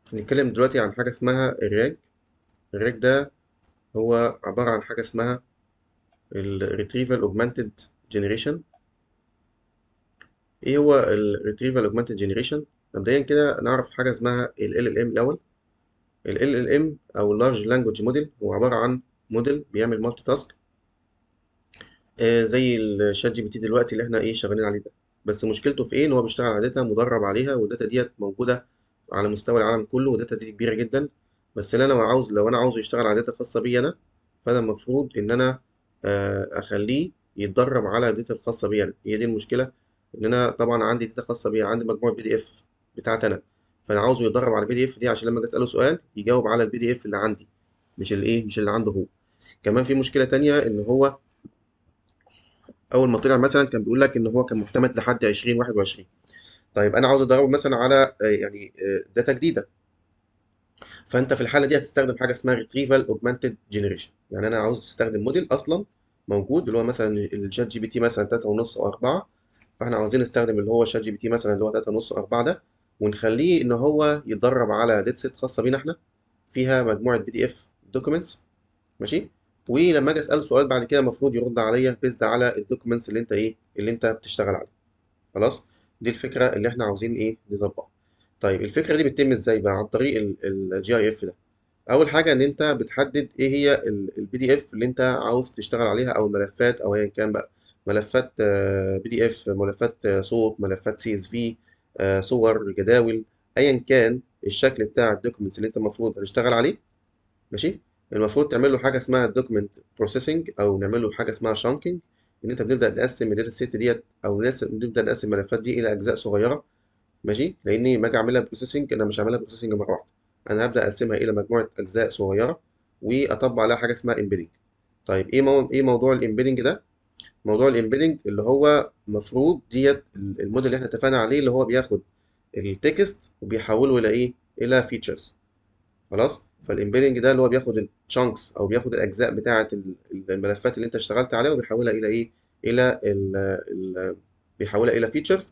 هنتكلم دلوقتي عن حاجة اسمها الراج الراج ده هو عبارة عن حاجة اسمها ال Retrieval Augmented Generation ايه هو ال Retrieval Augmented Generation مبدئيا كده نعرف حاجة اسمها ال LLM الأول ال LLM أو Large Language Model هو عبارة عن موديل بيعمل مالتي تاسك آه زي الشات جي بي تي دلوقتي اللي احنا ايه شغالين عليه ده بس مشكلته في ايه ان هو بيشتغل على داتا مدرب عليها والداتا ديت موجودة على مستوى العالم كله والداتا دي كبيرة جدا بس اللي انا عاوز لو انا عاوزه يشتغل على داتا خاصة بي انا فانا المفروض ان انا آه اخليه يتدرب على الداتا الخاصة بي انا هي دي المشكلة ان انا طبعا عندي داتا خاصة بي عندي مجموعة بي دي اف بتاعتي انا فانا عاوزه يتدرب على البي دي اف دي عشان لما اجي اساله سؤال يجاوب على البي دي اف اللي عندي مش الايه مش اللي عنده هو كمان في مشكلة تانية ان هو اول ما طلع مثلا كان بيقول لك ان هو كان معتمد لحد 2021 طيب انا عاوز ادربه مثلا على آه، يعني آه، داتا جديده فانت في الحاله دي هتستخدم حاجه اسمها ريتريفال اوجمانتد جنريشن يعني انا عاوز تستخدم موديل اصلا موجود اللي هو مثلا الشات جي بي تي مثلا 3 ونص او 4 فاحنا عاوزين نستخدم اللي هو الشات جي بي تي مثلا اللي هو 3 ونص او 4 ده ونخليه ان هو يتدرب على داتا سيت خاصه بينا احنا فيها مجموعه بي دي اف دوكيومنتس ماشي ولما اجي اساله سؤال بعد كده المفروض يرد عليا بيزد على الدوكيومنتس اللي انت ايه اللي انت بتشتغل عليها خلاص دي الفكره اللي احنا عاوزين ايه نطبقها طيب الفكره دي بتتم ازاي بقى عن طريق الجي اي اف ده اول حاجه ان انت بتحدد ايه هي البي دي اف اللي انت عاوز تشتغل عليها او الملفات او ايا كان بقى ملفات بي دي اف ملفات آه، صوت ملفات سي اس في صور جداول ايا كان الشكل بتاع الدوكيومنتس اللي انت المفروض هتشتغل عليه ماشي المفروض تعمل له حاجه اسمها دوكيمنت بروسيسنج او نعمل له حاجه اسمها شانكينج ان انت بنبدا نقسم الداتا سيت ديت او ناس- نبدا نقسم الملفات دي الى اجزاء صغيره ماشي لاني ما اجي اعملها بروسيسنج انا مش هعملها بروسيسنج مره واحده انا هبدا اقسمها الى مجموعه اجزاء صغيره واطبق عليها حاجه اسمها امبيدنج طيب ايه مو... ايه موضوع الامبيدنج ده موضوع الامبيدنج اللي هو المفروض ديت الموديل اللي احنا اتفقنا عليه اللي هو بياخد التكست وبيحوله الى ايه الى فيتشرز خلاص فالامبيدنج ده اللي هو بياخد الشانكس او بياخد الاجزاء بتاعه ال- الملفات اللي انت اشتغلت عليها وبيحولها الى ايه الى ال ال بيحولها الى فيتشرز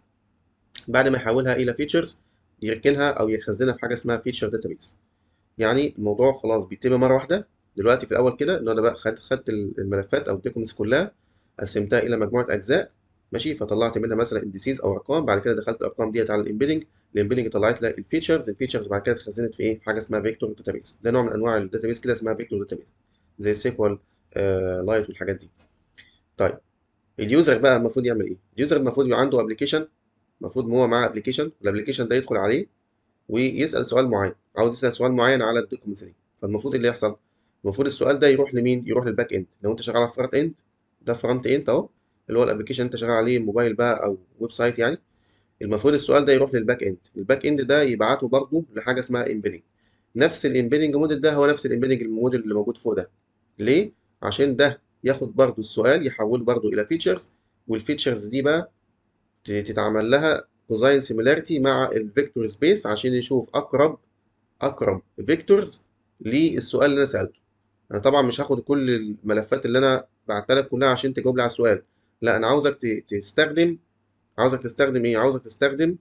بعد ما يحولها الى فيتشرز يركنها او يخزنها في حاجه اسمها فيتشر داتابيس يعني الموضوع خلاص بيتم مره واحده دلوقتي في الاول كده ان انا بقى خدت خدت الملفات او الدوكيومنتس كلها قسمتها الى مجموعه اجزاء ماشي فطلعت منها مثلا انديسيز او ارقام بعد كده دخلت الارقام ديت على الامبيدنج الامبيدنج طلعت لي الفيتشرز الفيتشرز بعد كده اتخزنت في ايه في حاجه اسمها فيكتور داتابيس ده نوع من انواع الداتابيس كده اسمها فيكتور داتابيس زي السيكوال لايت والحاجات دي طيب اليوزر بقى المفروض يعمل ايه اليوزر المفروض يبقى عنده ابلكيشن المفروض ان هو معاه ابلكيشن الابلكيشن ده يدخل عليه ويسال سؤال معين عاوز يسال سؤال معين على الدوكيومنتس دي فالمفروض إيه اللي يحصل المفروض السؤال ده يروح لمين يروح للباك اند لو انت شغال على فرونت اند ده فرونت اند اهو اللي هو الابلكيشن انت شغال عليه موبايل بقى او ويب سايت يعني المفروض السؤال ده يروح للباك اند الباك اند ده يبعته برضه لحاجه اسمها امبيدنج نفس الامبيدنج موديل ده هو نفس الامبيدنج الموديل اللي موجود فوق ده ليه عشان ده ياخد برضه السؤال يحوله برضه الى فيتشرز والفيتشرز دي بقى ت- تتعمل لها كوزاين سيميلاريتي مع الفيكتور سبيس عشان يشوف اقرب اقرب فيكتورز للسؤال اللي انا سالته انا طبعا مش هاخد كل الملفات اللي انا بعتها لك كلها عشان تجاوب لي على السؤال لا انا عاوزك ت- تستخدم عاوزك تستخدم ايه عاوزك تستخدم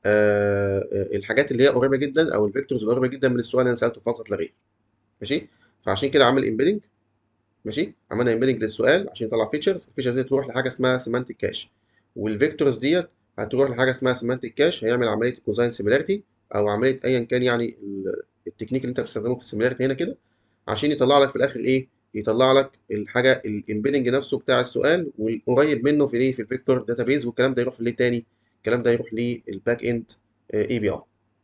آه آه، الحاجات اللي هي قريبه جدا او الفيكتورز القريبه جدا من السؤال اللي انا سالته فقط لا غير ماشي فعشان كده عامل امبيدنج ماشي عملنا امبيدنج للسؤال عشان يطلع فيتشرز الفيتشرز دي تروح لحاجه اسمها سيمانتيك كاش والفيكتورز ديت هتروح لحاجه اسمها سيمانتيك كاش هيعمل عمليه كوزاين سيميلاريتي او عمليه ايا كان يعني ال- التكنيك اللي انت بتستخدمه في السيميلاريتي هنا كده عشان يطلع لك في الاخر ايه يطلع لك الحاجه الامبيدنج نفسه بتاع السؤال والقريب منه في ايه في الفيكتور داتابيز والكلام ده يروح ليه تاني الكلام ده يروح للباك اند اي بي اي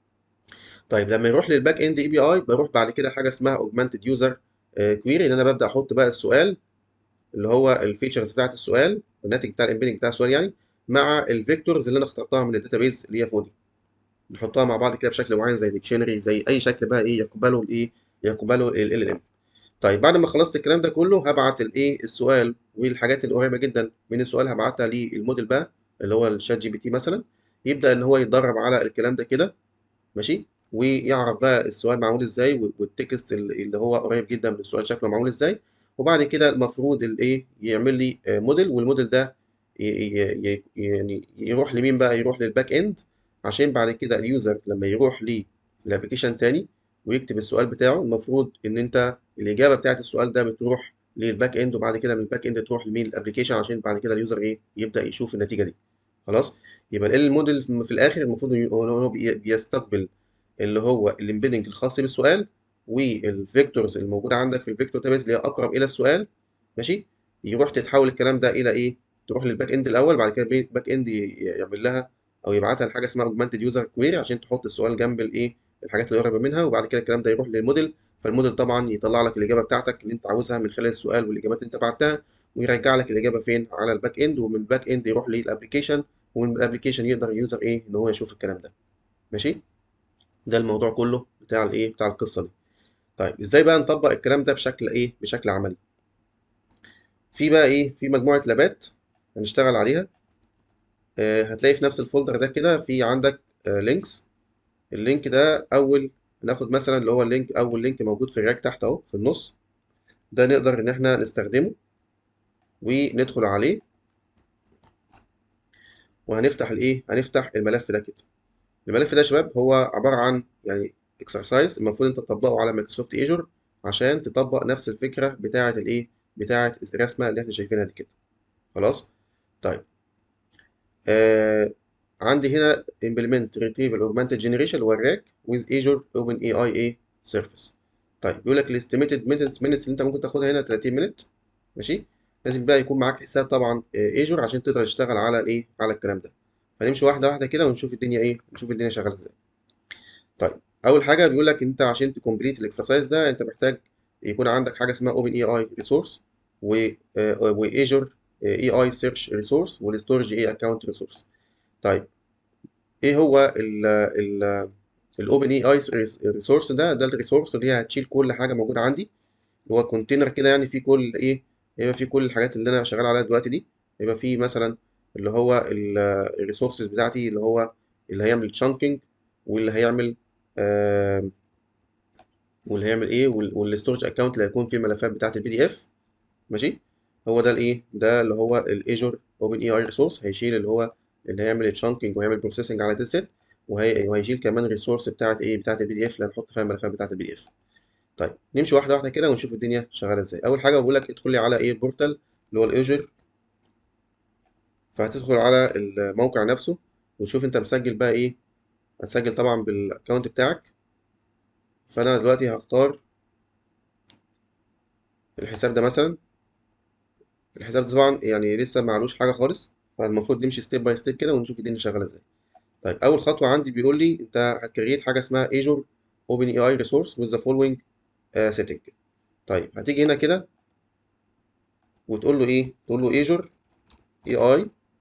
طيب لما يروح للباك اند اي بي اي بروح بعد كده حاجه اسمها اوجمانتد يوزر كويري ان انا ببدا احط بقى السؤال اللي هو الفيتشرز بتاعت السؤال الناتج بتاع الامبيدنج بتاع السؤال يعني مع الفيكتورز اللي انا اخترتها من الداتابيز اللي هي فوق دي نحطها مع بعض كده بشكل معين زي ديكشنري زي اي شكل بقى ايه يقبله الايه يقبله ال ال ام طيب بعد ما خلصت الكلام ده كله هبعت الايه السؤال والحاجات القريبه جدا من السؤال هبعتها للموديل بقى اللي هو الشات جي بي تي مثلا يبدا ان هو يتدرب على الكلام ده كده ماشي ويعرف بقى السؤال معمول ازاي وال- والتكست اللي اللي هو قريب جدا من السؤال شكله معمول ازاي وبعد كده المفروض الايه يعمل لي آه، موديل والموديل ده ي- ي- ي- يعني يروح لمين بقى يروح للباك اند عشان بعد كده اليوزر لما يروح لابلكيشن تاني ويكتب السؤال بتاعه المفروض ان انت الاجابه بتاعت السؤال ده بتروح للباك اند وبعد كده من الباك اند تروح لمين الابلكيشن عشان بعد كده اليوزر ايه يبدا يشوف النتيجه دي خلاص يبقى ال موديل في الاخر المفروض إن هو بي- بيستقبل اللي هو الامبيدنج الخاص بالسؤال والفيكتورز الموجوده عندك في الفيكتور داتابيز اللي هي اقرب الى السؤال ماشي يروح تتحول الكلام ده الى ايه تروح للباك اند الاول بعد كده الباك اند ي- يعمل لها او يبعتها لحاجه اسمها اوجمانتد يوزر كويري عشان تحط السؤال جنب الايه الحاجات اللي قريبه منها وبعد كده الكلام ده يروح للموديل فالموديل طبعا يطلع لك الاجابه بتاعتك اللي انت عاوزها من خلال السؤال والاجابات اللي انت بعتها ويرجع لك الاجابه فين على الباك اند ومن الباك اند يروح للابلكيشن ومن الابلكيشن يقدر اليوزر ايه ان هو يشوف الكلام ده ماشي ده الموضوع كله بتاع الايه بتاع القصه دي طيب ازاي بقى نطبق الكلام ده بشكل ايه بشكل عملي في بقى ايه في مجموعه لابات هنشتغل عليها آه هتلاقي في نفس الفولدر ده كده في عندك آه لينكس اللينك ده اول ناخد مثلا اللي هو اللينك اول لينك موجود في الراك تحت اهو في النص ده نقدر ان احنا نستخدمه وندخل عليه وهنفتح الايه هنفتح الملف ده كده الملف ده يا شباب هو عباره عن يعني اكسرسايز المفروض انت تطبقه على مايكروسوفت ايجور عشان تطبق نفس الفكره بتاعه الايه بتاعه الرسمه اللي احنا شايفينها دي كده خلاص طيب آه عندي هنا implement retrieval augmented generation اللي هو الراك with Azure OpenAI A Surface طيب بيقول لك الاستيميتد minutes minutes اللي انت ممكن تاخدها هنا 30 minute ماشي لازم بقى يكون معاك حساب طبعا ايجور عشان تقدر تشتغل على الايه على الكلام ده فنمشي واحده واحده كده ونشوف الدنيا ايه نشوف الدنيا شغاله ازاي طيب اول حاجه بيقول لك انت عشان تكمبليت الاكسرسايز ده انت محتاج يكون عندك حاجه اسمها اوبن اي اي ريسورس وايجور اي اي سيرش ريسورس والستورج اي اكونت ريسورس طيب ايه هو ال ال الاوبن اي اي ريسورس ده ده الريسورس اللي هي هتشيل كل حاجه موجوده عندي اللي هو كونتينر كده يعني فيه كل ايه يبقى فيه كل الحاجات اللي انا شغال عليها دلوقتي دي يبقى فيه مثلا اللي هو الريسورسز بتاعتي اللي هو اللي هيعمل تشانكينج واللي هيعمل آه واللي هيعمل ايه والستورج اكونت اللي هيكون فيه الملفات بتاعت البي دي اف ماشي هو ده الايه ده اللي هو الايجور اوبن اي اي ريسورس هيشيل اللي هو اللي هيعمل تشانكينج وهيعمل بروسيسنج على داتا سيت وهي وهيشيل كمان الريسورس بتاعت ايه بتاعت البي دي اف اللي هنحط فيها الملفات بتاعت البي دي اف طيب نمشي واحده واحده كده ونشوف الدنيا شغاله ازاي اول حاجه بقول لك ادخل لي على ايه البورتال اللي هو الايجور فهتدخل على الموقع نفسه وتشوف انت مسجل بقى ايه هتسجل طبعا بالاكونت بتاعك فانا دلوقتي هختار الحساب ده مثلا الحساب ده طبعا يعني لسه معلوش حاجه خالص فالمفروض نمشي ستيب باي ستيب كده ونشوف الدنيا شغاله ازاي طيب اول خطوه عندي بيقول لي انت هتكريت حاجه اسمها ايجور اوبن اي اي ريسورس with the following سيتنج طيب هتيجي هنا كده وتقول له ايه تقول له ايجور اي اي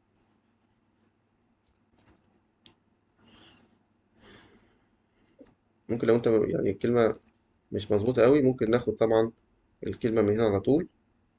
ممكن لو انت يعني الكلمه مش مظبوطه قوي ممكن ناخد طبعا الكلمه من هنا على طول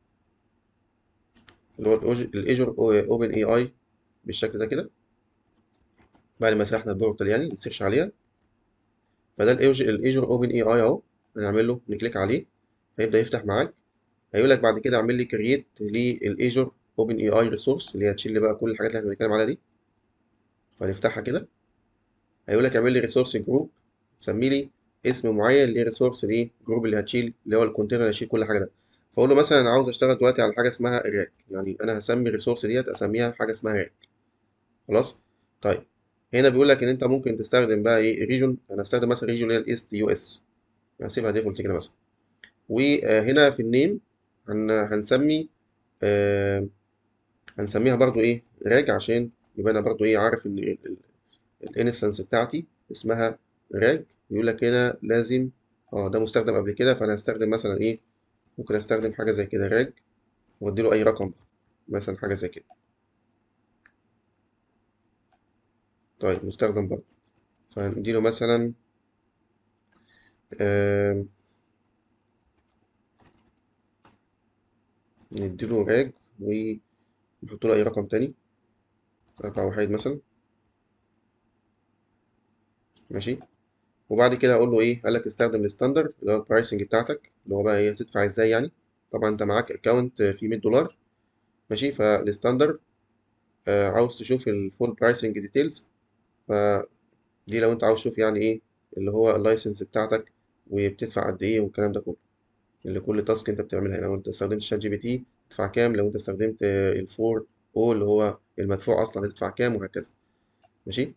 اللي هو الايجور اوبن اي اي بالشكل ده كده بعد ما فتحنا البورتال يعني نسيرش عليها فده الايجور اوبن اي اي اهو هنعمل له نكليك عليه هيبدا يفتح معاك هيقول لك بعد كده اعمل لي كرييت للايجور اوبن اي اي ريسورس اللي هي هتشيل لي بقى كل الحاجات اللي احنا بنتكلم عليها دي فنفتحها كده هيقول لك اعمل لي ريسورس جروب سمي لي اسم معين لريسورس الايه جروب اللي هتشيل اللي هو الكونتينر اللي هيشيل كل حاجه ده فاقول له مثلا انا عاوز اشتغل دلوقتي على حاجه اسمها الراك يعني انا هسمي الريسورس ديت اسميها حاجه اسمها راك خلاص طيب هنا بيقول لك ان انت ممكن تستخدم بقى ايه ريجون انا هستخدم مثلا ريجون اللي هي الاس تي يو اس هسيبها ديفولت كده مثلا وهنا في النيم هن هنسمي آه هنسميها برضو ايه راج عشان يبقى انا برضو ايه عارف ان الانستنس بتاعتي اسمها راج يقول لك هنا لازم اه ده مستخدم قبل كده فانا هستخدم مثلا ايه ممكن استخدم حاجه زي كده راج وادي له اي رقم مثلا حاجه زي كده طيب مستخدم برضه فنديله مثلا آه نديله راج ونحط له اي رقم تاني أربعة واحد مثلا ماشي وبعد كده اقول له ايه قال لك استخدم الستاندرد اللي هو البرايسنج بتاعتك اللي هو بقى ايه هتدفع ازاي يعني طبعا انت معاك اكونت فيه 100 دولار ماشي فالستاندرد آه عاوز تشوف الفول برايسنج ديتيلز فدي لو انت عاوز تشوف يعني ايه اللي هو اللايسنس بتاعتك وبتدفع قد ايه والكلام ده كله لكل تاسك انت بتعملها لو انت استخدمت شات جي بي تي تدفع كام لو انت استخدمت الفور او اللي هو المدفوع اصلا هتدفع كام وهكذا ماشي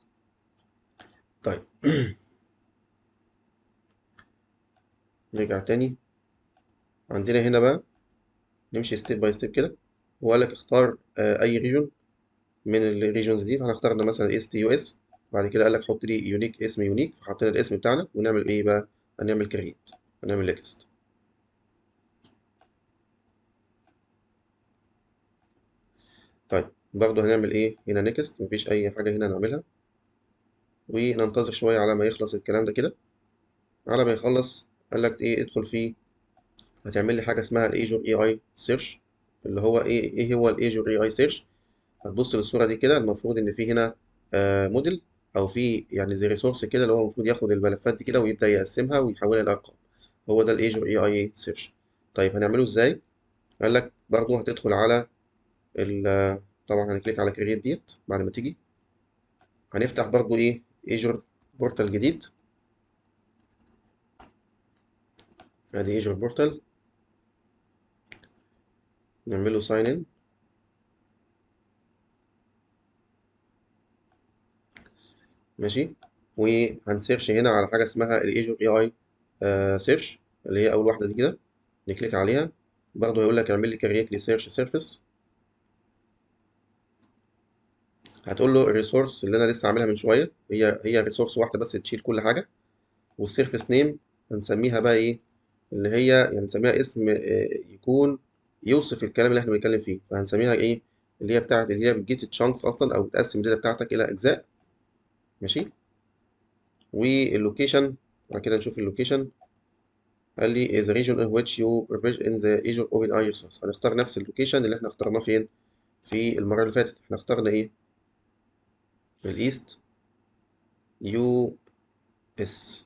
طيب نرجع تاني عندنا هنا بقى نمشي ستيب باي ستيب كده هو قال لك اختار آه، اي ريجون من الريجونز دي فاحنا اخترنا مثلا اس تي يو اس بعد كده قال لك حط لي يونيك اسم يونيك فحطينا الاسم بتاعنا ونعمل ايه بقى هنعمل كريت هنعمل نيكست طيب برضه هنعمل ايه هنا نيكست مفيش اي حاجه هنا نعملها وننتظر شويه على ما يخلص الكلام ده كده على ما يخلص قال لك ايه ادخل فيه هتعمل لي حاجه اسمها الايجور اي اي سيرش اللي هو ايه ايه هو الايجور اي اي سيرش هتبص للصوره دي كده المفروض ان في هنا آه موديل او في يعني زي ريسورس كده اللي هو المفروض ياخد الملفات دي كده ويبدا يقسمها ويحولها لارقام هو ده الايجور اي اي سيرش طيب هنعمله ازاي قال لك برضه هتدخل على ال طبعا هنكليك على كريت ديت بعد ما تيجي هنفتح برضه ايه ايجور بورتال جديد ادي ايجور بورتال نعمله ساين ان ماشي وهنسيرش هنا على حاجه اسمها الايجور اي اي سيرش اللي هي اول واحده دي كده نكليك عليها برضه هيقول لك اعمل لي كريت لي سيرش سيرفيس هتقول له الريسورس اللي انا لسه عاملها من شويه هي هي ريسورس واحده بس تشيل كل حاجه والسيرفيس نيم هنسميها بقى ايه اللي هي يعني نسميها اسم آه، يكون يوصف الكلام اللي احنا بنتكلم فيه فهنسميها ايه اللي هي بتاعت اللي هي بتجيت تشانكس اصلا او بتقسم الداتا بتاعتك الى اجزاء ماشي واللوكيشن بعد كده نشوف اللوكيشن قال لي the region in which you provision in the Azure OpenAI resource هنختار نفس اللوكيشن اللي احنا اخترناه فين في المرة اللي فاتت احنا اخترنا ايه الايست يو اس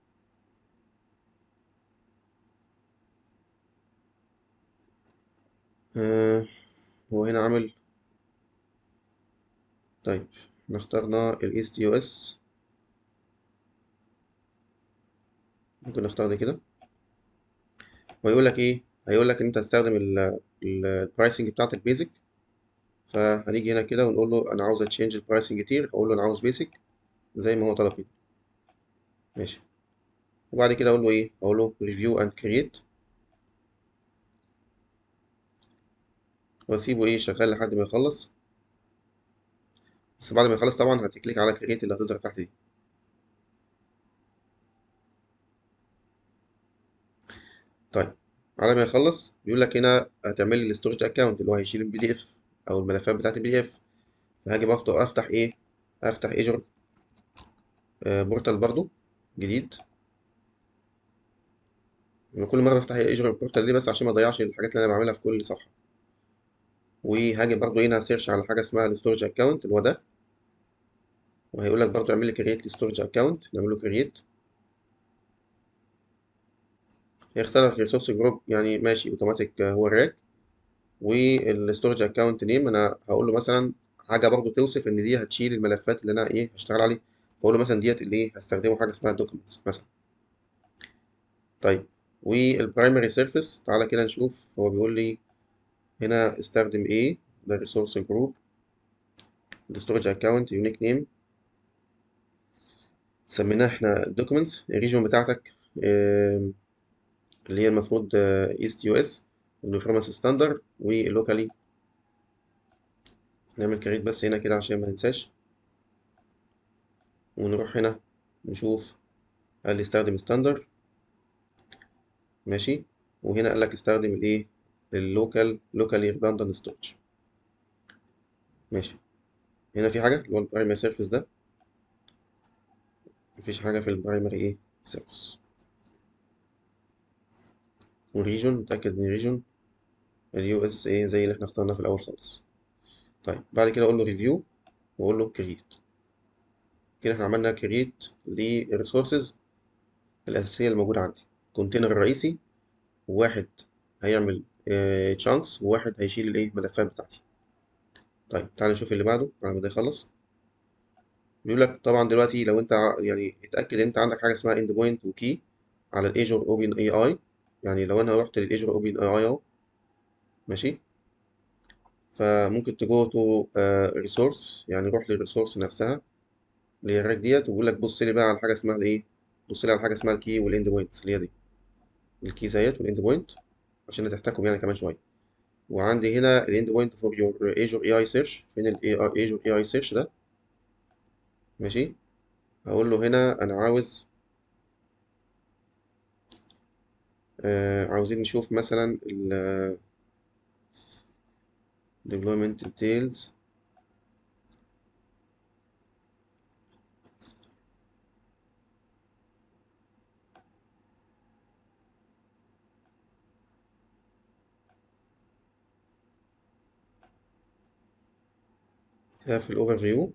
آه هو هنا عامل طيب احنا اخترنا الايست يو اس ممكن نختار ده كده ويقول لك ايه هيقول لك ان انت هتستخدم البرايسنج بتاعتك بيزك فهنيجي هنا كده ونقول له انا عاوز اتشينج البرايسنج تير اقول له انا عاوز بيزك زي ما هو طلب كده ماشي وبعد كده اقول له ايه اقول له ريفيو اند كرييت واسيبه ايه شغال لحد ما يخلص بس بعد ما يخلص طبعا هتكليك على كرييت اللي هتظهر تحت دي طيب على ما يخلص بيقول لك هنا هتعمل لي الستورج اكونت اللي هو هيشيل البي دي اف او الملفات بتاعت البي دي اف فهاجي بفتح افتح ايه افتح ايجور آه بورتال برضو جديد أنا كل مره بفتح ايجور بورتال دي بس عشان ما اضيعش الحاجات اللي انا بعملها في كل صفحه وهاجي برضو هنا سيرش على حاجه اسمها الستورج اكونت اللي هو ده وهيقول لك برضو اعمل لي كرييت لستورج اكونت نعمل له كرييت هيختار لك ريسورس جروب يعني ماشي اوتوماتيك هو الراك والستورج اكونت نيم انا هقول له مثلا حاجه برضو توصف ان دي هتشيل الملفات اللي انا ايه هشتغل عليه فاقول له مثلا ديت اللي ايه هستخدمه حاجه اسمها دوكيومنتس مثلا طيب والبرايمري سيرفيس تعالى كده نشوف هو بيقول لي هنا استخدم ايه ده ريسورس جروب الستورج اكونت يونيك نيم سميناه احنا دوكيومنتس الريجون بتاعتك آم، اللي هي المفروض ايست يو اس البرفورمانس ستاندرد واللوكالي نعمل كريت بس هنا كده عشان ما ننساش ونروح هنا نشوف قال لي استخدم ستاندرد ماشي وهنا قال لك استخدم الايه اللوكال لوكالي ريدندنت ستورج ماشي هنا في حاجه اللي هو البرايمري سيرفيس ده مفيش حاجه في البرايمري ايه سيرفيس وريجون نتاكد من ريجون اليو اس ايه زي اللي احنا اخترناه في الاول خالص طيب بعد كده اقول له ريفيو واقول له كريت كده احنا عملنا كريت للريسورسز الاساسيه الموجوده عندي الكونتينر الرئيسي وواحد هيعمل تشانكس وواحد هيشيل الايه الملفات بتاعتي طيب تعالى نشوف اللي بعده بعد ما ده يخلص بيقول لك طبعا دلوقتي لو انت ع- يعني اتاكد ان انت عندك حاجه اسمها اند بوينت وكي على الايجور اوبن اي اي يعني لو انا رحت للايجور اوبن اي اي اهو ماشي فممكن تجو تو ريسورس يعني روح للريسورس نفسها اللي هي الراك ديت ويقول لك بص لي بقى على حاجه اسمها الايه بص لي على حاجه اسمها الكي والاند بوينت اللي هي دي الكي زيت والاند بوينت عشان هتحتاجهم يعني كمان شويه وعندي هنا الاند بوينت فور يور ايجور اي اي سيرش فين الايجور اي اي سيرش ده ماشي هقول له هنا انا عاوز آه عاوزين نشوف مثلا ال deployment details ده في الاوفر فيو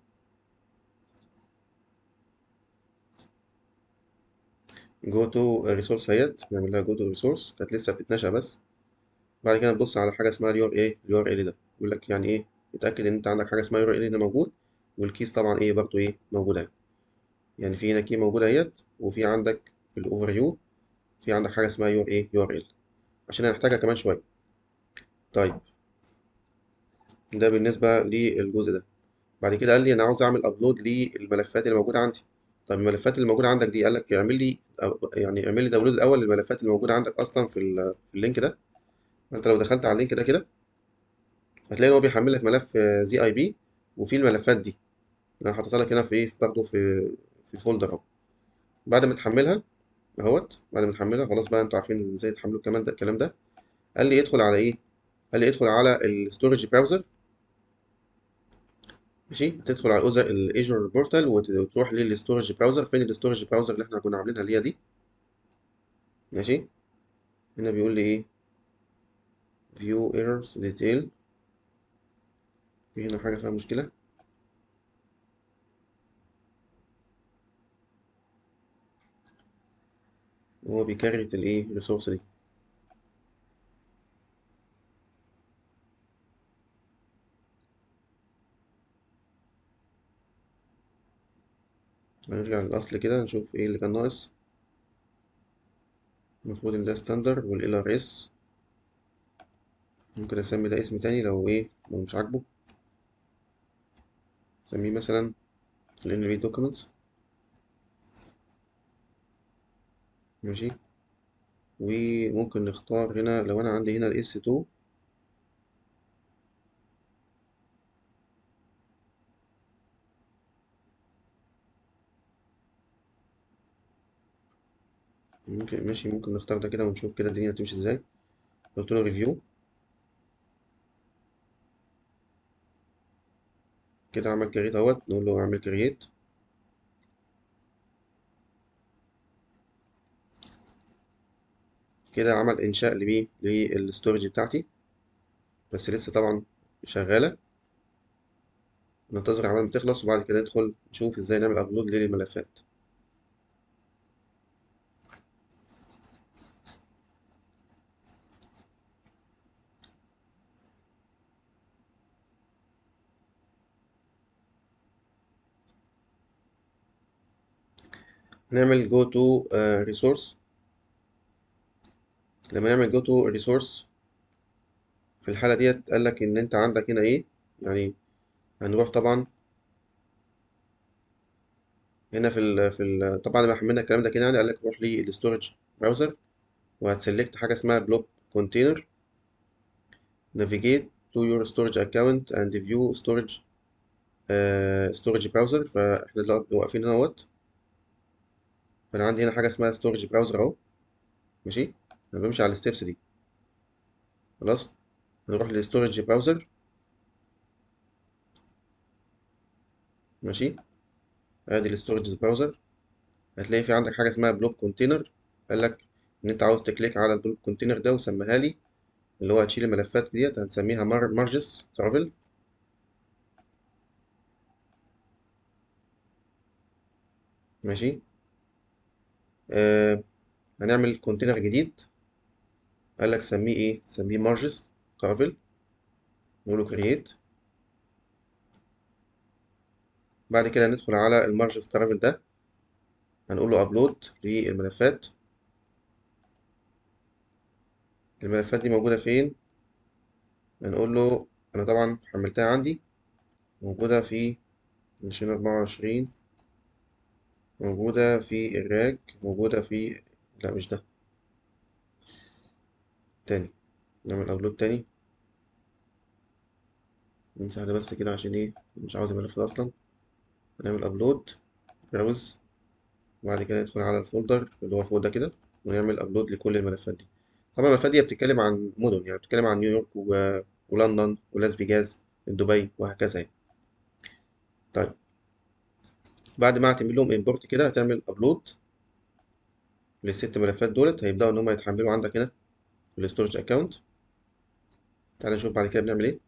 جو تو ريسورس اهيت نعمل لها جو تو ريسورس كانت لسه بتتنشأ بس بعد كده نبص على حاجه اسمها اليور ايه اليور ال ده يقول لك يعني ايه اتاكد ان انت عندك حاجه اسمها يور ال هنا موجود والكيس طبعا ايه برضو ايه موجوده اهي يعني في هنا كي موجوده اهيت وفي عندك في الاوفر فيو في عندك حاجه اسمها يور ايه يور ال عشان هنحتاجها كمان شويه طيب ده بالنسبه للجزء ده بعد كده قال لي انا عاوز اعمل ابلود للملفات اللي موجوده عندي طب الملفات اللي موجوده عندك دي قال لك اعمل لي يعني اعمل لي داونلود الاول للملفات اللي موجوده عندك اصلا في, ال- في اللينك ده انت لو دخلت على اللينك ده كده هتلاقي ان هو بيحمل لك ملف زي اي بي وفيه الملفات دي انا حاططها لك هنا في ايه برضه في في الفولدر اهو بعد ما تحملها اهوت بعد ما تحملها خلاص بقى انتوا عارفين ازاي تحملوا كمان ده الكلام ده قال لي ادخل على ايه قال لي ادخل على الستورج براوزر ماشي هتدخل على الأوزر الايجور بورتال وتروح للستورج براوزر فين الستورج براوزر اللي احنا كنا عاملينها اللي هي دي ماشي هنا بيقول لي ايه view errors detail في هنا حاجة فيها مشكلة وهو بيكريت الايه الريسورس دي هنرجع للأصل كده نشوف ايه اللي كان ناقص المفروض ان ده ستاندر وال ار اس ممكن اسمي ده اسم تاني لو ايه لو مش عاجبه اسميه مثلا ال NV documents ماشي وممكن نختار هنا لو انا عندي هنا ال S2 ممكن ماشي ممكن نختار ده كده ونشوف كده الدنيا هتمشي ازاي قلت له ريفيو كده عمل كريت اهوت نقول له اعمل كريت كده عمل انشاء لمين للستورج بتاعتي بس لسه طبعا شغاله ننتظر عمال ما تخلص وبعد كده ندخل نشوف ازاي نعمل ابلود للملفات نعمل جو تو ريسورس لما نعمل جو تو ريسورس في الحالة ديت قال لك إن أنت عندك هنا إيه يعني هنروح طبعا هنا في ال في ال طبعا لما حملنا الكلام ده كده يعني قال لك روح للستورج براوزر وهتسلكت حاجة اسمها بلوك كونتينر navigate to your storage account and view storage uh, storage browser فاحنا دلوقتي واقفين هنا اهوت فانا عندي هنا حاجة اسمها storage browser اهو ماشي انا بمشي على الستبس دي خلاص نروح للستورج براوزر ماشي ادي الستورج براوزر هتلاقي في عندك حاجه اسمها بلوك كونتينر قال لك ان انت عاوز تكليك على البلوك كونتينر ده وسميها لي اللي هو هتشيل الملفات ديت هنسميها مارجس ترافل ماشي آه هنعمل كونتينر جديد قال لك سميه ايه سميه مارجس ترافل نقول له كرييت بعد كده ندخل على المارجز ترافل ده هنقول له ابلود للملفات الملفات دي موجودة فين هنقول له انا طبعا حملتها عندي موجودة في عشرين أربعة وعشرين موجودة في الراج موجودة في لا مش ده تاني نعمل ابلود تاني نمسح ده بس كده عشان ايه مش عاوز الملف ده اصلا هنعمل ابلود براوز وبعد كده ندخل على الفولدر اللي هو فوق ده كده ونعمل ابلود لكل الملفات دي طبعا الملفات دي بتتكلم عن مدن يعني بتتكلم عن نيويورك و... ولندن ولاس فيجاس دبي وهكذا يعني طيب بعد ما هتعمل لهم امبورت كده هتعمل ابلود للست ملفات دولت هيبداوا ان هم يتحملوا عندك هنا في الاستورج اكونت تعال نشوف بعد كده بنعمل ايه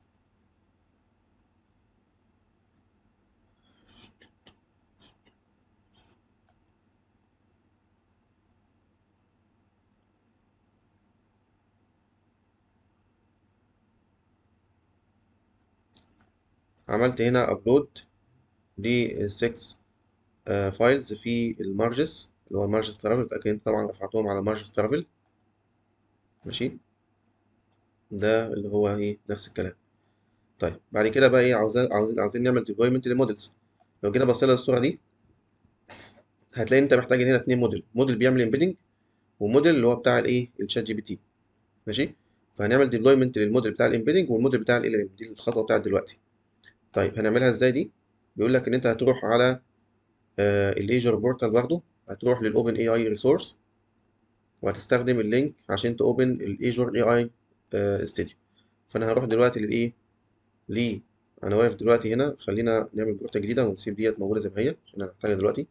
عملت هنا ابلود ل 6 فايلز في المارجز اللي هو المارجز ترافل متأكد انت طبعا رفعتهم على مارجز ترافل ماشي ده اللي هو ايه نفس الكلام طيب بعد كده بقى ايه عاوزين عاوزين عاوزين نعمل ديبلويمنت للمودلز لو جينا بصينا للصوره دي هتلاقي انت محتاج هنا اتنين موديل موديل بيعمل امبيدنج وموديل اللي هو بتاع الايه الشات جي بي تي ماشي فهنعمل ديبلويمنت للموديل بتاع الامبيدنج والموديل بتاع ال ام دي الخطوه بتاعت دلوقتي طيب هنعملها ازاي دي بيقول لك ان انت هتروح على آه الايجر بورتال برضه هتروح للاوبن اي اي ريسورس وهتستخدم اللينك عشان تاوبن الايجور اي اي ستوديو فانا هروح دلوقتي للايه ليه انا واقف دلوقتي هنا خلينا نعمل بورتة جديدة ونسيب ديت موجودة زي ما هي عشان انا محتاجها دلوقتي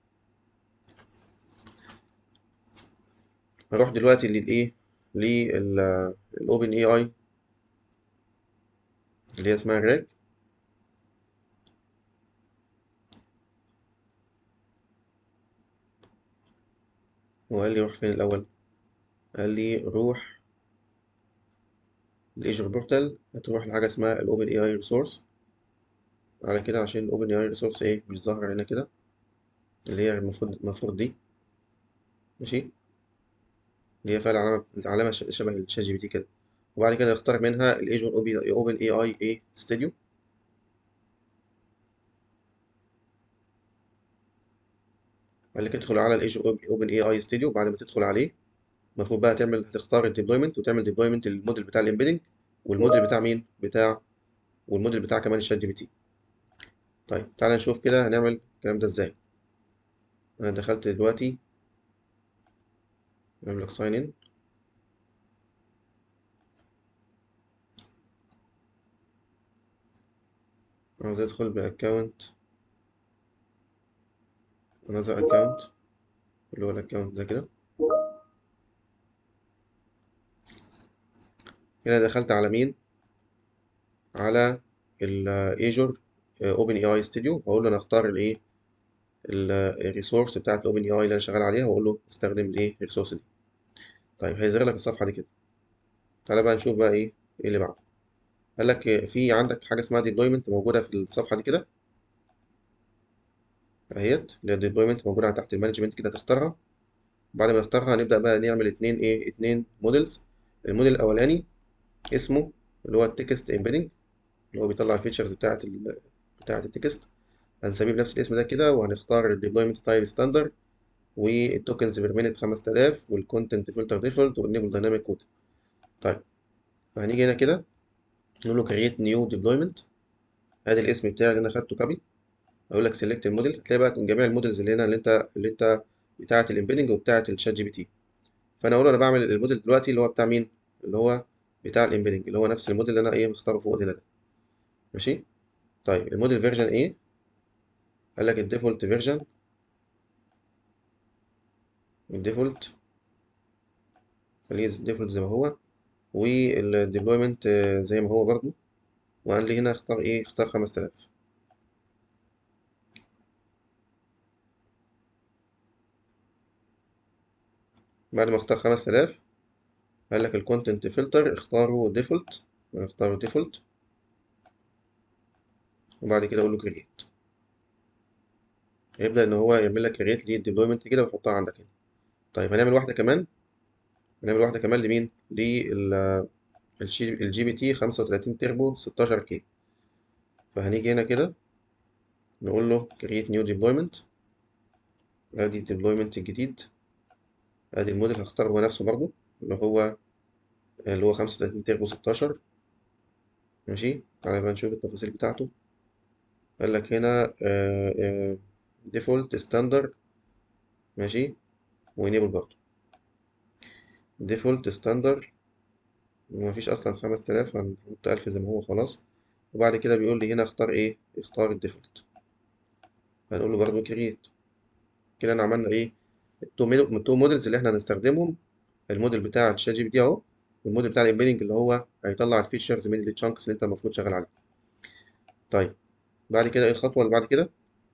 هروح دلوقتي للايه للاوبن اي اي اللي هي اسمها الراج وقال لي روح فين الاول قال لي روح الايجر بورتال هتروح لحاجة اسمها الاوبن اي اي ريسورس على كده عشان الاوبن اي اي ريسورس ايه مش ظاهرة هنا كده اللي هي المفروض المفروض دي ماشي اللي هي فعلا علامة علامة شبه الشات جي بي تي كده وبعد كده نختار منها الايجور اوبن اي اي اي ستوديو بعد كده تدخل على الايجور اوبن اي اي ستوديو بعد ما تدخل عليه المفروض بقى تعمل هتختار الديبلويمنت وتعمل ديبلويمنت للموديل بتاع الامبيدنج والموديل بتاع مين بتاع والموديل بتاع كمان الشات جي بي تي طيب تعالى نشوف كده هنعمل الكلام ده ازاي انا دخلت دلوقتي نعمل لك ساين ان عاوز ادخل باكونت another account اللي هو الاكونت ده كده هنا دخلت على مين على الايجور اوبن اي اي ستوديو واقول له انا اختار الايه الريسورس بتاعت الاوبن اي اي اللي انا شغال عليها واقول له استخدم الايه الريسورس دي طيب هيظهر لك الصفحه دي كده تعالى بقى نشوف بقى ايه ايه اللي بعده قال لك في عندك حاجه اسمها ديبلويمنت موجوده في الصفحه دي كده اهيت اللي هي الديبلويمنت موجوده تحت المانجمنت كده تختارها بعد ما نختارها هنبدا بقى نعمل اتنين ايه اتنين موديلز الموديل الاولاني اسمه اللي هو التكست امبيدنج اللي هو بيطلع الفيتشرز بتاعت ال بتاعت التكست هنسميه بنفس الاسم ده كده وهنختار الديبلويمنت تايب ستاندرد والتوكنز بير مينت 5000 والكونتنت فلتر ديفولت والنيبل دايناميك كود طيب فهنيجي هنا كده نقول له كرييت نيو ديبلويمنت ادي الاسم بتاعي اللي انا خدته كوبي اقول لك سيلكت الموديل هتلاقي بقى جميع الموديلز اللي هنا اللي انت اللي انت بتاعه الامبيدنج وبتاعه الشات جي بي تي فانا اقول له انا بعمل الموديل دلوقتي اللي هو بتاع مين اللي هو بتاع الامبيدنج اللي هو نفس الموديل اللي انا ايه مختاره فوق هنا ده ماشي طيب الموديل فيرجن ايه قال لك الديفولت فيرجن الديفولت خليه الديفولت زي ما هو والديبلويمنت زي ما هو برضو وقال لي هنا اختار ايه اختار 5000 بعد ما اختار 5000 قال لك الكونتنت فلتر اختاره ديفولت اختاره ديفولت وبعد كده اقول له كرييت هيبدأ إن هو يعمل لك كريت للديبلويمنت كده ويحطها عندك هنا طيب هنعمل واحدة كمان هنعمل واحدة كمان لمين؟ لل الجي بي تي 35 تربو 16 كي فهنيجي هنا كده نقول له create new deployment ادي الديبلويمنت الجديد ادي الموديل هختار هو نفسه برضو اللي هو اللي هو 35 تربو 16 ماشي تعالى بقى نشوف التفاصيل بتاعته قال لك هنا ديفولت ستاندرد ماشي وانيبل برضو ديفولت ستاندرد ومفيش اصلا 5000 هنحط 1000 زي ما هو خلاص وبعد كده بيقول لي هنا اختار ايه اختار الديفولت هنقول له برضو كريت كده انا عملنا ايه التو موديلز اللي احنا هنستخدمهم الموديل بتاع الشات جي بي تي اهو والموديل بتاع الامبيدنج اللي هو هيطلع الفيتشرز من التشانكس اللي انت المفروض شغال عليه طيب بعد كده ايه الخطوه اللي بعد كده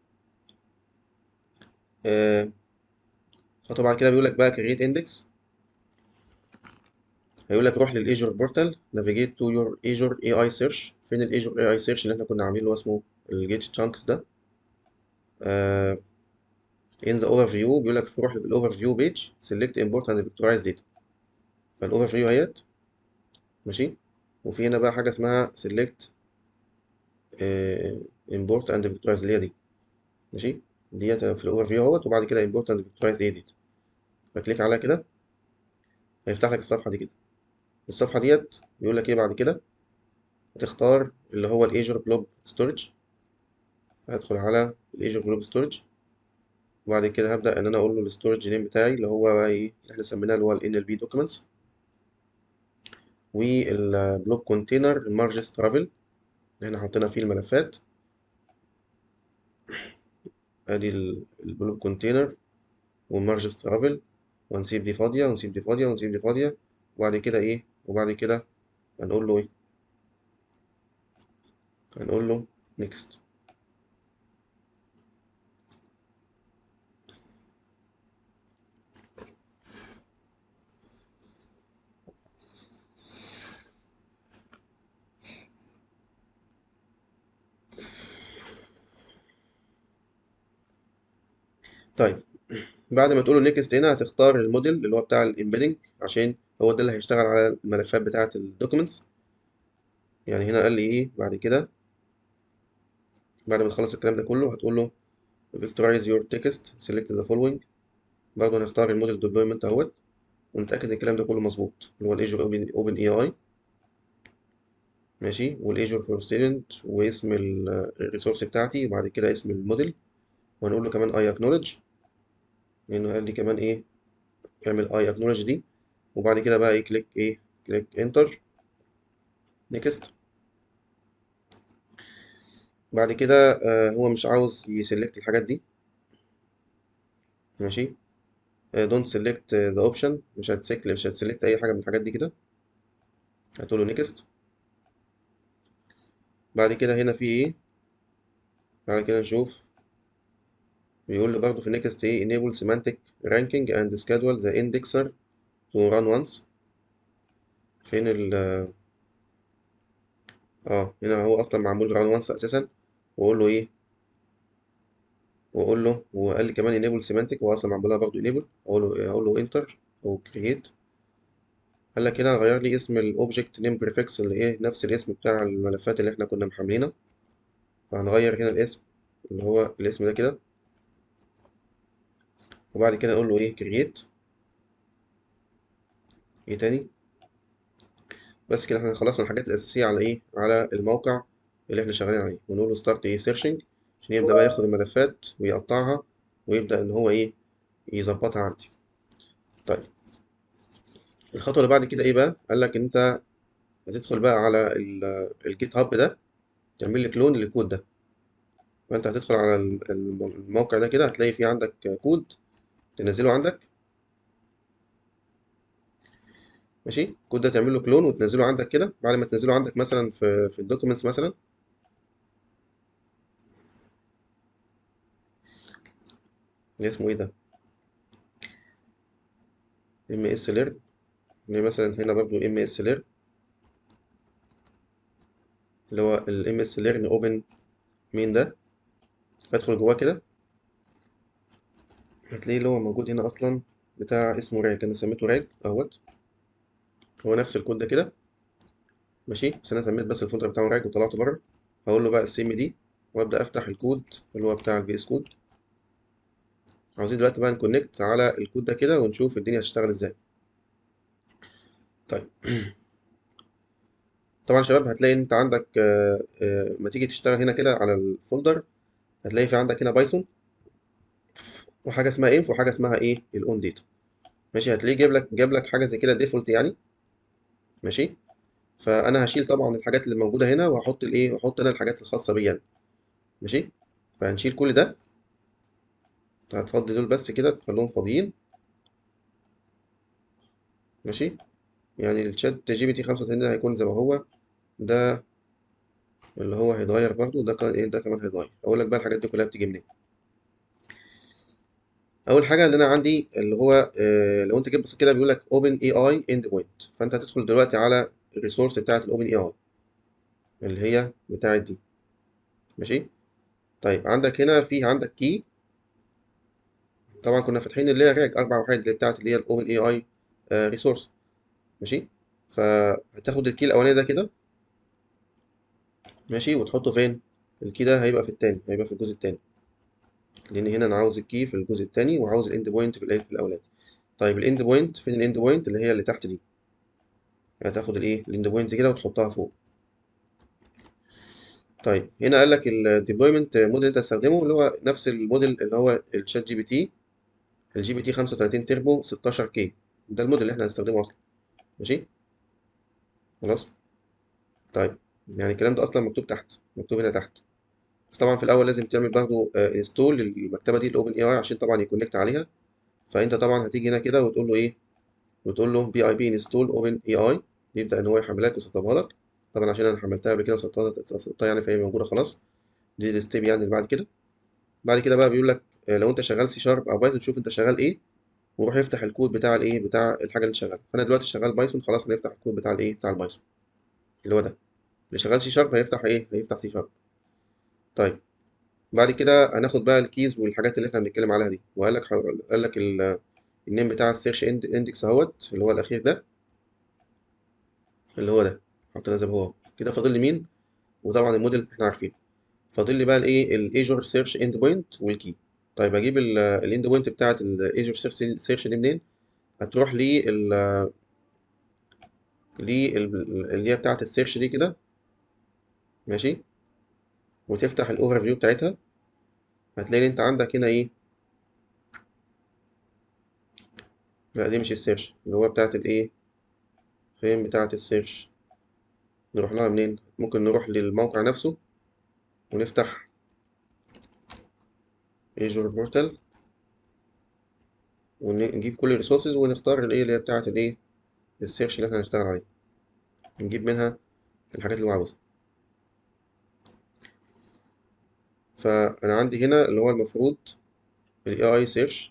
آه خطوه بعد كده بيقول لك بقى كريت اندكس هيقول لك روح للايجور بورتال نافيجيت تو يور ايجور اي اي سيرش فين الايجور اي اي سيرش اللي احنا كنا عاملينه اسمه الجيت تشانكس ده آه in the overview بيقول لك روح للاوفر فيو بيج select import and vectorize data فالاوفر فيو اهيت ماشي وفي هنا بقى حاجه اسمها select import and vectorize اللي هي دي ماشي ديت في الاوفر فيو اهوت وبعد كده import and vectorize ايه دي بكليك عليها كده هيفتح لك الصفحه دي كده الصفحه ديت بيقول لك ايه بعد كده هتختار اللي هو الايجور بلوب ستورج هدخل على الايجور بلوب ستورج وبعد كده هبدا ان انا اقول له الستورج نيم بتاعي اللي هو بقى ايه اللي احنا سميناه اللي هو ال NLP documents والبلوك كونتينر المارجز ترافل اللي احنا حطينا فيه الملفات ادي البلوك كونتينر والمارجز ترافل ونسيب دي فاضيه ونسيب دي فاضيه ونسيب دي فاضيه وبعد كده ايه وبعد كده هنقول له ايه هنقول له نيكست طيب بعد ما تقول له نيكست هنا هتختار الموديل اللي هو بتاع الامبيدنج عشان هو ده اللي هيشتغل على الملفات بتاعه الدوكيومنتس يعني هنا قال لي ايه بعد كده بعد ما تخلص الكلام ده كله هتقول له vectorize your text select the following برضه هنختار الموديل deployment اهوت ونتأكد ان الكلام ده كله مظبوط اللي هو الايجور اوبن اوبن اي اي ماشي والايجور فور ستودنت واسم الريسورس بتاعتي وبعد كده اسم الموديل وهنقول له كمان اي اكنولج لانه قال لي كمان ايه اعمل اي اكنولج دي وبعد كده بقى ايه كليك ايه كليك انتر نيكست بعد كده آه هو مش عاوز يسلكت الحاجات دي ماشي دونت سيلكت ذا اوبشن مش هتسلكت مش هتسلكت اي حاجه من الحاجات دي كده هتقول له نيكست بعد كده هنا في ايه بعد كده نشوف بيقول لي برضه في نيكست ايه enable semantic ranking and schedule the indexer to run once فين ال اه هنا هو اصلا معمول run once اساسا واقول له ايه واقول له وقال لي كمان enable semantic هو اصلا معمولها برضه enable اقول له اقول له enter او create قال لك هنا غير لي اسم الاوبجكت نيم prefix اللي ايه نفس الاسم بتاع الملفات اللي احنا كنا محملينها فهنغير هنا الاسم اللي هو الاسم ده كده وبعد كده اقول له ايه create ايه تاني بس كده احنا خلصنا الحاجات الاساسيه على ايه على الموقع اللي احنا شغالين عليه ونقول له start ايه searching عشان يبدا بقى ياخد الملفات ويقطعها ويبدا ان هو ايه يظبطها عندي طيب الخطوه اللي بعد كده ايه بقى قال لك انت هتدخل بقى على الجيت هاب ده تعمل لي كلون للكود ده فانت هتدخل على الموقع ده كده هتلاقي فيه عندك كود تنزله عندك ماشي الكود ده تعمل له كلون وتنزله عندك كده بعد ما تنزله عندك مثلا في في الدوكيومنتس مثلا اللي اسمه ايه ده ام اس ليرن مثلا هنا برضو ام اس ليرن اللي هو الام اس ليرن اوبن مين ده بدخل جواه كده هتلاقيه اللي هو موجود هنا اصلا بتاع اسمه راج انا سميته راج اهوت هو نفس الكود ده كده ماشي بس انا سميت بس الفولدر بتاعه راج وطلعته بره هقول له بقى السم دي وابدا افتح الكود اللي هو بتاع الفي اس كود عاوزين دلوقتي بقى نكونكت على الكود ده كده ونشوف الدنيا هتشتغل ازاي طيب طبعا يا شباب هتلاقي انت عندك آه، آه، ما تيجي تشتغل هنا كده على الفولدر هتلاقي في عندك هنا بايثون وحاجه اسمها انف وحاجه اسمها ايه الاون داتا ماشي هتلاقيه جايب لك جاب لك حاجه زي كده ديفولت يعني ماشي فانا هشيل طبعا الحاجات اللي موجوده هنا وهحط الايه واحط انا الحاجات الخاصه بيا أنا. ماشي فهنشيل كل ده هتفضي دول بس كده تخليهم فاضيين ماشي يعني الشات جي بي تي 35 ده هيكون زي ما هو ده اللي هو هيتغير برضو ده كان ايه ده كمان هيتغير اقول لك بقى الحاجات دي كلها بتيجي منين اول حاجه اللي انا عندي اللي هو آه لو انت جيت بصيت كده بيقول لك اوبن اي اي اند بوينت فانت هتدخل دلوقتي على الريسورس بتاعه الاوبن اي اي اللي هي بتاعه دي ماشي طيب عندك هنا في عندك كي طبعا كنا فاتحين اللي هي راج اربع وحيد اللي بتاعت اللي هي الاوبن اي اي ريسورس ماشي فهتاخد الكي الاولاني ده كده ماشي وتحطه فين الكي ده هيبقى في التاني هيبقى في الجزء التاني لان هنا انا عاوز الكي في الجزء التاني وعاوز الاند بوينت في الايه في الاولاني طيب الاند بوينت فين الاند بوينت اللي هي اللي تحت دي هتاخد الايه الاند بوينت كده وتحطها فوق طيب هنا قال لك الديبلويمنت موديل اللي انت هتستخدمه اللي هو نفس الموديل اللي هو الشات جي بي تي الجي بي تي 35 تربو 16 كي ده الموديل اللي احنا هنستخدمه اصلا ماشي خلاص طيب يعني الكلام ده اصلا مكتوب تحت مكتوب هنا تحت بس طبعا في الاول لازم تعمل برضه انستول للمكتبه دي الاوبن اي اي عشان طبعا يكونكت عليها فانت طبعا هتيجي هنا كده وتقول له ايه وتقول له بي اي بي انستول اوبن اي اي يبدا ان هو يحملها لك ويسطبها لك طبعا عشان انا حملتها قبل كده وسطبتها يعني فهي موجوده خلاص دي الستيب يعني اللي بعد كده بعد كده بقى بيقول لك آه، لو انت شغال سي شارب او بايثون تشوف انت شغال ايه وروح يفتح الكود بتاع الايه بتاع الحاجه اللي شغاله فانا دلوقتي شغال بايثون خلاص هنفتح الكود بتاع الايه بتاع البايثون اللي هو ده اللي شغال سي شارب هيفتح ايه هيفتح سي شارب طيب بعد كده هناخد بقى الكيز والحاجات اللي احنا بنتكلم عليها دي وقال لك قال لك ال- النيم بتاع السيرش اندكس اهوت اللي هو الاخير ده اللي هو ده حطيناه زي ما هو كده فاضل لي مين وطبعا الموديل احنا عارفينه فاضل لي بقى الايه الايجور سيرش اند بوينت والكي طيب اجيب الاند بوينت بتاعت الايجور سيرش دي منين هتروح لي ال لي ال- اللي هي بتاعت السيرش دي كده ماشي وتفتح الاوفر فيو بتاعتها هتلاقي ان انت عندك هنا ايه لا دي مش السيرش اللي هو بتاعت الايه فين بتاعت السيرش نروح لها منين ممكن نروح للموقع نفسه ونفتح ايجور بورتال ونجيب كل الريسورسز ونختار الايه اللي هي بتاعت الايه السيرش اللي احنا هنشتغل عليه نجيب منها الحاجات اللي هو عاوزها فانا عندي هنا اللي هو المفروض ال AI search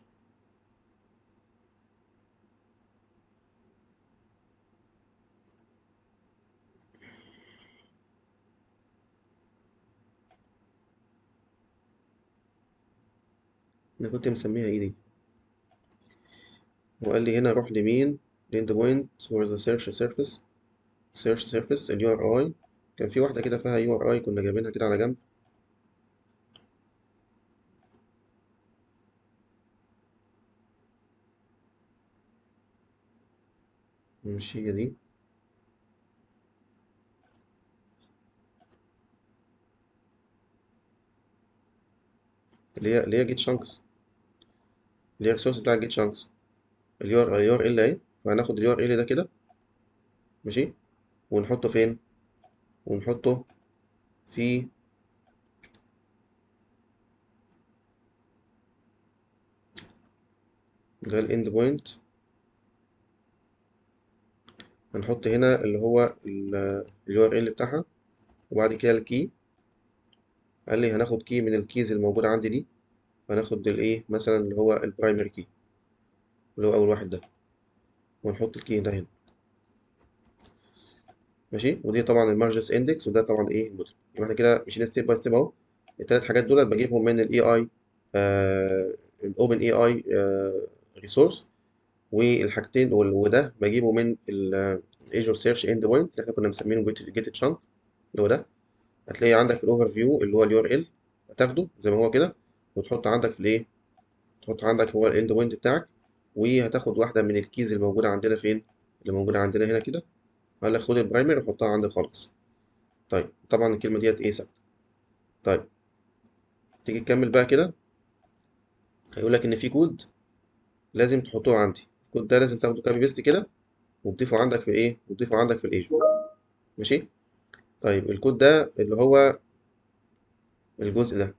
انا كنت مسميها ايه دي وقال لي هنا روح لمين end point where the search surface search surface ال URI كان في واحدة كده فيها URI كنا جايبينها كده على جنب مش هي دي اللي هي اللي هي جيت شانكس اللي هي الريسورس بتاع جيت شانكس ال URL اهي فهناخد ال URL ده كده ماشي ونحطه فين ونحطه في ده الاند بوينت هنحط هنا اللي هو ال URL بتاعها وبعد كده الكي قال لي هناخد كي من الكيز الموجودة عندي دي هناخد الايه مثلا اللي هو البرايمري كي اللي هو اول واحد ده ونحط الكي ده هنا ماشي ودي طبعا المارجس اندكس وده طبعا ايه الموديل يبقى احنا كده مشينا ستيب باي ستيب اهو التلات حاجات دول بجيبهم من الاي اي الاوبن اي اي ريسورس والحاجتين وال- وده بجيبه من الايجور سيرش اند بوينت اللي احنا كنا مسمينه جيت جيت تشانك اللي هو ده هتلاقي عندك في الاوفر فيو اللي هو اليو ار ال هتاخده زي ما هو كده وتحط عندك في الايه تحط عندك هو الاند بوينت بتاعك وهتاخد واحده من الكيز اللي موجوده عندنا فين اللي موجوده عندنا هنا كده قال لك خد البرايمري وحطها عندك خالص طيب طبعا الكلمه ديت ايه ثابته طيب تيجي تكمل بقى كده هيقول لك ان في كود لازم تحطوه عندي الكود ده لازم تاخده كابي بيست كده وتضيفه عندك في ايه وتضيفه عندك في الايجور ماشي طيب الكود ده اللي هو الجزء ده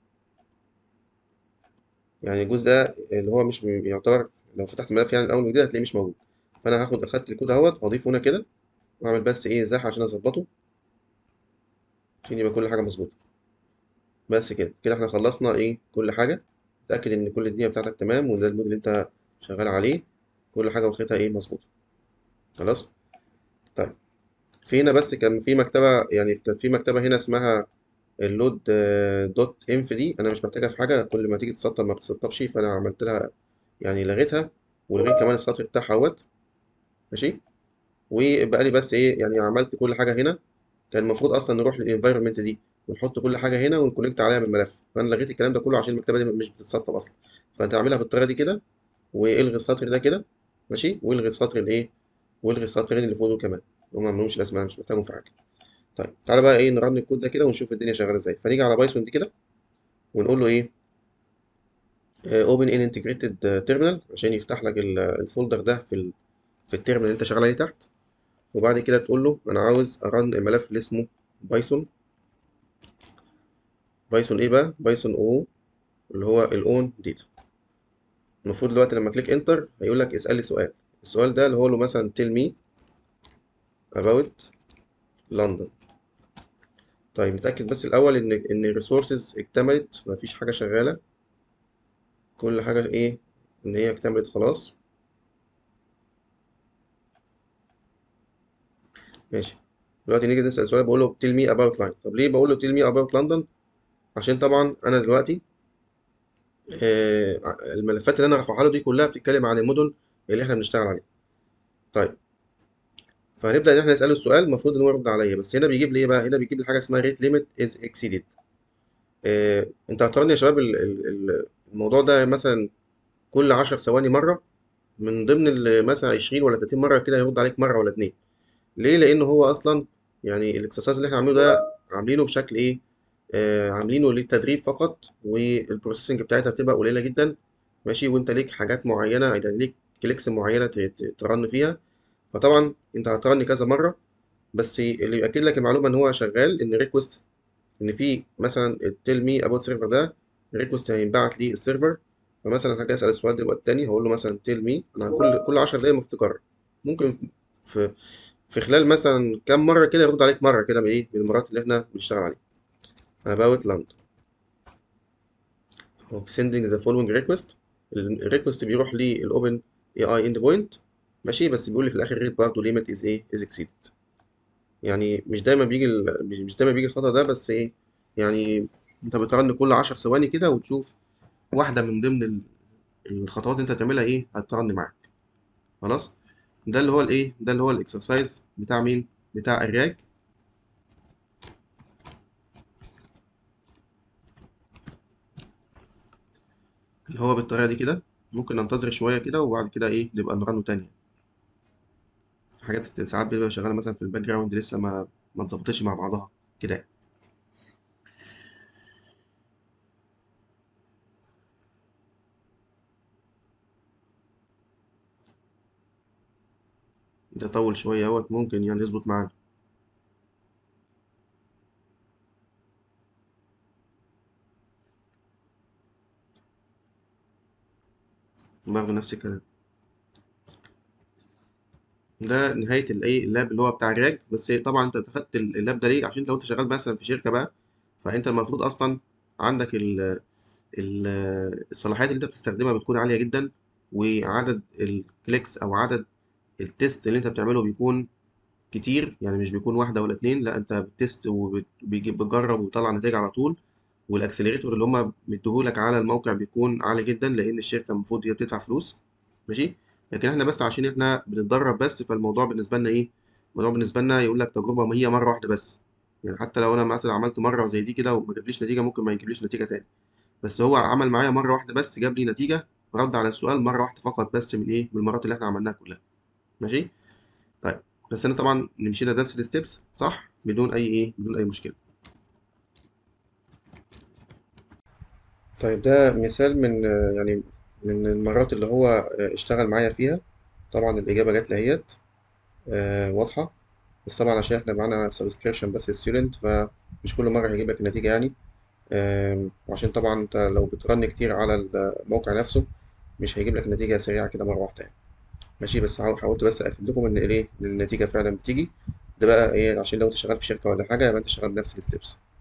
يعني الجزء ده اللي هو مش م- يعتبر لو فتحت الملف يعني الاول وجديد هتلاقيه مش موجود فانا هاخد اخدت الكود اهوت واضيفه هنا كده واعمل بس ايه زاح عشان اظبطه عشان يبقى كل حاجه مظبوطه بس كده كده احنا خلصنا ايه كل حاجه اتاكد ان كل الدنيا بتاعتك تمام وان ده المود اللي انت شغال عليه كل حاجه واخدها ايه مظبوطه خلاص طيب في هنا بس كان في مكتبه يعني كان في مكتبه هنا اسمها اللود دوت انف دي انا مش محتاجها في حاجه كل ما تيجي تسطب ما بتسطبش فانا عملت لها يعني لغيتها ولغيت كمان السطر بتاعها اهوت ماشي وبقى لي بس ايه يعني عملت كل حاجه هنا كان المفروض اصلا نروح للانفايرمنت دي ونحط كل حاجه هنا ونكونكت عليها من الملف فانا لغيت الكلام ده كله عشان المكتبه دي مش بتتسطب اصلا فانت اعملها بالطريقه دي كده والغي السطر ده كده ماشي والغي السطر الايه والغي السطرين اللي فوق دول كمان هم ما لهمش لازمه انا مش محتاجهم في حاجه طيب تعالى بقى ايه نرن الكود ده كده ونشوف الدنيا شغاله ازاي فنيجي على بايثون دي كده ونقول له ايه اوبن ان انتجريتد تيرمينال عشان يفتح لك ال- الفولدر ده في ال في التيرمينال اللي انت شغال عليه تحت وبعد كده تقول له انا عاوز ارن الملف اللي اسمه بايثون بايثون ايه بقى بايثون او اللي هو الاون داتا المفروض دلوقتي لما كليك انتر هيقول لك اسال لي سؤال السؤال ده اللي هو له مثلا tell me about لندن طيب نتأكد بس الأول إن إن الريسورسز اكتملت مفيش حاجة شغالة كل حاجة إيه إن هي اكتملت خلاص ماشي دلوقتي نيجي نسأل سؤال بقول له tell me about London طب ليه بقول له tell me about London عشان طبعا أنا دلوقتي آه الملفات اللي أنا رافعها له دي كلها بتتكلم عن المدن اللي إحنا بنشتغل عليها طيب فهنبدأ إن إحنا نسأله السؤال المفروض إن هو يرد عليا بس هنا بيجيب لي إيه بقى هنا بيجيب لي حاجة اسمها rate limit is exceeded آه أنت هتقارن يا شباب ال- ال- ال- الموضوع ده مثلا كل 10 ثواني مرة من ضمن ال- مثلا 20 ولا 30 مرة كده يرد عليك مرة ولا اتنين ليه؟ لأن هو أصلا يعني الاكسرسايز اللي احنا عاملينه ده عاملينه بشكل إيه؟ آه عاملينه للتدريب فقط والبروسيسنج بتاعتها بتبقى قليلة جدا ماشي وأنت ليك حاجات معينة يعني ليك كليكس معينة ت- ت- ترن فيها فطبعا أنت هترن كذا مرة بس اللي يأكد لك المعلومة إن هو شغال إن ريكوست إن في مثلا التيل مي أبوت سيرفر ده ريكوست هينبعت لي السيرفر فمثلا هاجي أسأل السؤال دلوقتي التاني هقول له مثلا تيل مي أنا كل كل 10 دقايق المفروض تكرر ممكن في في خلال مثلا كام مرة كده يرد عليك مرة كده من إيه من المرات اللي إحنا بنشتغل عليها about London أو sending the following request الريكوست بيروح للأوبن اي اي اند بوينت ماشي بس بيقول لي في الآخر ريت برضه ليميت از إيه از exceeded يعني مش دايما بيجي ال... مش مش دايما بيجي الخطأ ده بس إيه يعني أنت بترن كل 10 ثواني كده وتشوف واحدة من ضمن ال- الخطوات اللي أنت هتعملها إيه هترن معاك خلاص ده اللي هو الإيه ده اللي هو الإكسرسايز بتاع مين بتاع الراج اللي هو بالطريقة دي كده ممكن ننتظر شوية كده وبعد كده إيه نبقى نرنه تاني في حاجات ساعات بتبقى شغالة مثلا في الباك جراوند لسه ما ما اتظبطتش مع بعضها كده يعني. ده طول شوية اهوت ممكن يعني يظبط معانا برضه نفس الكلام ده نهاية الايه اللاب اللي هو بتاع الراج بس طبعا انت اخدت اللاب ده ليه عشان لو انت شغال مثلا في شركة بقى فانت المفروض اصلا عندك ال ال الصلاحيات اللي انت بتستخدمها بتكون عالية جدا وعدد الكليكس او عدد التيست اللي انت بتعمله بيكون كتير يعني مش بيكون واحدة ولا اتنين لا انت بتست وبتجيب بتجرب وبتطلع نتائج على طول والاكسلريتور اللي هم مديهولك على الموقع بيكون عالي جدا لان الشركه المفروض هي بتدفع فلوس ماشي لكن احنا بس عشان احنا بنتدرب بس فالموضوع بالنسبه لنا ايه الموضوع بالنسبه لنا يقول لك تجربه ما هي مره واحده بس يعني حتى لو انا مثلا عملت مره زي دي كده وما جابليش نتيجه ممكن ما يجيبليش نتيجه تاني بس هو عمل معايا مره واحده بس جاب لي نتيجه رد على السؤال مره واحده فقط بس من ايه من المرات اللي احنا عملناها كلها ماشي طيب بس انا طبعا مشينا بنفس الستبس صح بدون اي ايه بدون اي مشكله طيب ده مثال من آه، يعني من المرات اللي هو آه، اشتغل معايا فيها طبعا الإجابة جات لي اهيت آه، واضحة بس طبعا عشان احنا معانا سبسكريبشن بس ستودنت فمش كل مرة هيجيب لك النتيجة يعني آم، وعشان طبعا انت لو بترن كتير على الموقع نفسه مش هيجيب لك نتيجة سريعة كده مرة واحدة يعني ماشي بس حاول- حاولت بس أقفل لكم إن إيه إن النتيجة فعلا بتيجي ده بقى إيه عشان لو أنت شغال في شركة ولا حاجة يبقى أنت شغال بنفس الستبس